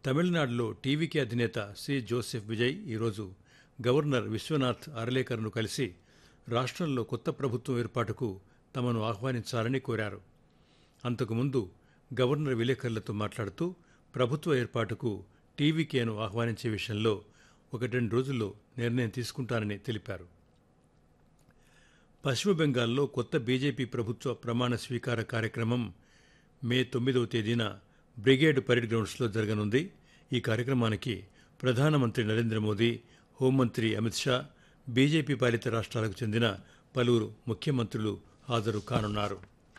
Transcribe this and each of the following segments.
తమిళనాడులో టీవీకే అధినేత C Joseph Vijay ఈరోజు గవర్నర్ విశ్వనాథ్ అర్లేకర్ను కలిసి రాష్ట్రంలో కొత్త ప్రభుత్వం ఏర్పాటుకు తమను ఆహ్వానించాలని కోరారు అంతకుముందు గవర్నర్ విలేకరులతో మాట్లాడుతూ ప్రభుత్వ ఏర్పాటుకు టీవీకేను ఆహ్వానించే విషయంలో ఒకటి రెండు రోజుల్లో నిర్ణయం తీసుకుంటానని తెలిపారు పశ్చిమ బెంగాల్లో కొత్త బీజేపీ ప్రభుత్వ ప్రమాణ స్వీకార కార్యక్రమం మే తొమ్మిదవ తేదీన బ్రిగేడ్ పరేడ్ గ్రౌండ్స్లో జరగనుంది ఈ కార్యక్రమానికి ప్రధానమంత్రి నరేంద్ర మోదీ హోంమంత్రి అమిత్ షా బీజేపీ పాలిత రాష్ట్రాలకు చెందిన పలువురు ముఖ్యమంత్రులు హాజరు కానున్నారు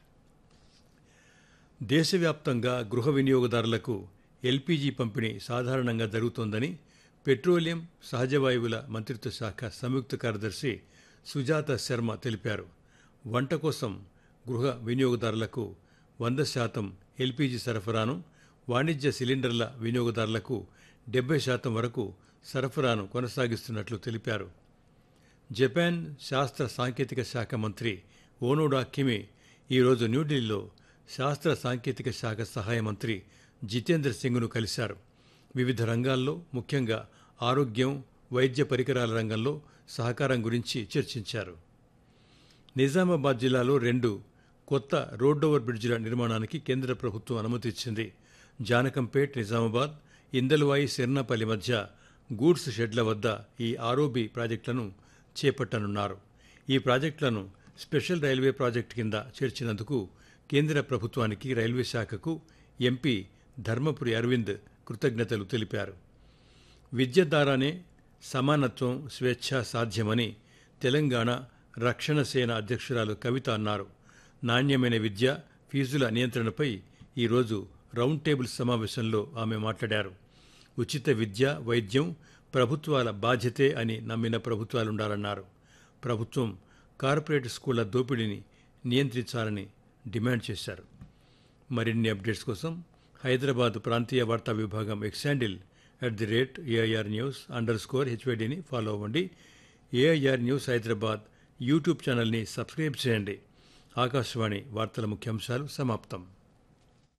దేశవ్యాప్తంగా గృహ వినియోగదారులకు ఎల్పీజీ పంపిణీ సాధారణంగా జరుగుతోందని పెట్రోలియం సహజవాయువుల మంత్రిత్వ శాఖ సంయుక్త కార్యదర్శి సుజాత శర్మ తెలిపారు వంట కోసం గృహ వినియోగదారులకు వంద శాతం ఎల్పీజీ సరఫరాను వాణిజ్య సిలిండర్ల వినియోగదారులకు డెబ్బై శాతం వరకు సరఫరాను కొనసాగిస్తున్నట్లు తెలిపారు జపాన్ శాస్త్ర సాంకేతిక శాఖ మంత్రి ఓనోడా కిమి ఈరోజు న్యూఢిల్లీలో శాస్త్ర సాంకేతిక శాఖ సహాయ మంత్రి జితేంద్ర సింగ్ను కలిశారు వివిధ రంగాల్లో ముఖ్యంగా ఆరోగ్యం వైద్య పరికరాల రంగంలో సహకారం గురించి చర్చించారు నిజామాబాద్ జిల్లాలో రెండు కొత్త రోడ్ ఓవర్ బ్రిడ్జిల నిర్మాణానికి కేంద్ర ప్రభుత్వం అనుమతి ఇచ్చింది జానకంపేట్ నిజామాబాద్ ఇందల్వాయి సిర్నాపల్లి మధ్య గూడ్స్ షెడ్ల వద్ద ఈ ఆర్ఓబి ప్రాజెక్టులను చేపట్టనున్నారు ఈ ప్రాజెక్టులను స్పెషల్ రైల్వే ప్రాజెక్టు కింద చేర్చినందుకు కేంద్ర ప్రభుత్వానికి రైల్వే శాఖకు ఎంపీ ధర్మపురి అరవింద్ కృతజ్ఞతలు తెలిపారు విద్య ద్వారానే సమానత్వం స్వేచ్ఛ సాధ్యమని తెలంగాణ రక్షణ సేన అధ్యక్షురాలు కవిత అన్నారు నాణ్యమైన విద్య ఫీజుల నియంత్రణపై ఈరోజు రౌండ్ టేబుల్ సమావేశంలో ఆమె మాట్లాడారు ఉచిత విద్య వైద్యం ప్రభుత్వాల బాధ్యతే అని నమ్మిన ప్రభుత్వాలుండాలన్నారు ప్రభుత్వం కార్పొరేట్ స్కూళ్ల దోపిడీని నియంత్రించాలని డిమాండ్ చేశారు మరిన్ని అప్డేట్స్ కోసం హైదరాబాద్ ప్రాంతీయ వార్తా విభాగం X handle at the rate AIR news under score హెచ్వైడిని ఫాలో అవ్వండి ఏఐఆర్ న్యూస్ హైదరాబాద్ యూట్యూబ్ ఛానల్ని సబ్స్క్రైబ్ చేయండి ఆకాశవాణి వార్తల ముఖ్యాంశాలు సమాప్తం